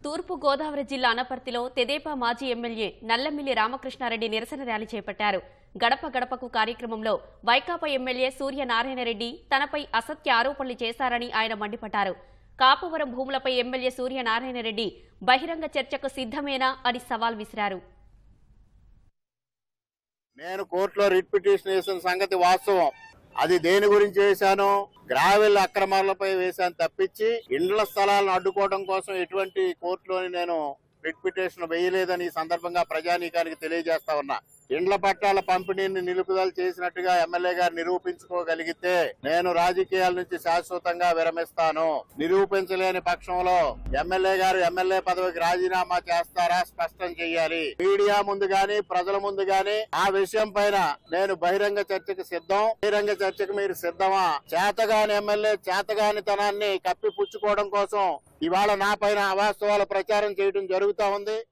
తూర్పు గోదావరి జిల్లా అనపర్తిలో తెదేపా మాజీ ఎమ్మెల్యే నల్లమిల్లి రామకృష్ణారెడ్డి నిరసన ర్యాలీ చేపట్టారు గడప గడపకు కార్యక్రమంలో వైకాపా ఎమ్మెల్యే సూర్యనారాయణరెడ్డి తనపై అసత్య ఆరోపణలు చేశారని ఆయన మండిపడ్డారు కాపవరం భూములపై ఎమ్మెల్యే సూర్యనారాయణరెడ్డి బహిరంగ చర్చకు సిద్ధమేనా అని సవాల్ విసిరారు నేను కోర్టులో రిట్ పిటిషన్ వేసిన సంగతి వాస్తవం అది దేని గురించి వేశాను గ్రావెల్ అక్రమాలపై వేశాను తప్పించి ఇండ్ల స్థలాలను అడ్డుకోవడం కోసం ఎటువంటి కోర్టులోని నేను రిట్ పిటిషన్ వేయలేదని ఈ సందర్భంగా ప్రజానీకానికి తెలియజేస్తా ఉన్నా ఇండ్ల పట్టాల పంపిణీని నిలుపుదల చేసినట్టుగా ఎమ్మెల్యే గారు నిరూపించుకోగలిగితే నేను రాజకీయాల నుంచి శాశ్వతంగా విరమిస్తాను నిరూపించలేని పక్షంలో ఎమ్మెల్యే గారు ఎమ్మెల్యే పదవికి రాజీనామా చేస్తారా స్పష్టం చేయాలి మీడియా ముందు గాని ప్రజల ముందు గాని ఆ విషయం పైన నేను బహిరంగ చర్చకు సిద్ధం బహిరంగ చర్చకు మీరు సిద్ధమా చేతగాని ఎమ్మెల్యే చేతగాని తనాన్ని కప్పిపుచ్చుకోవడం కోసం ఇవాళ నా పైన అవాస్తవాల ప్రచారం చేయడం జరుగుతా ఉంది